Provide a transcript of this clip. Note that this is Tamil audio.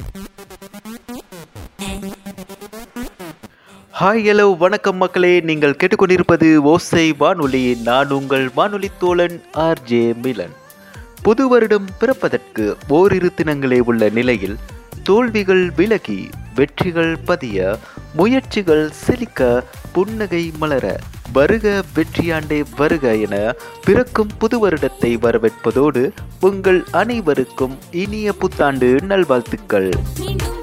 ஹாய் ஹலோ வணக்கம் மக்களே நீங்கள் கேட்டுக்கொண்டிருப்பது ஓசை வானொலி நான் உங்கள் வானொலி தோழன் ஆர்ஜே மிலன் புது வருடம் பிறப்பதற்கு ஓரிரு தினங்களே உள்ள நிலையில் தோல்விகள் விலகி வெற்றிகள் பதிய முயற்சிகள் செழிக்க புன்னகை மலர வருக வெற்றியாண்டே வருக என பிறக்கும் புது வருடத்தை வரவேற்பதோடு உங்கள் அனைவருக்கும் இனிய புத்தாண்டு நல்வாழ்த்துக்கள் மீண்டும்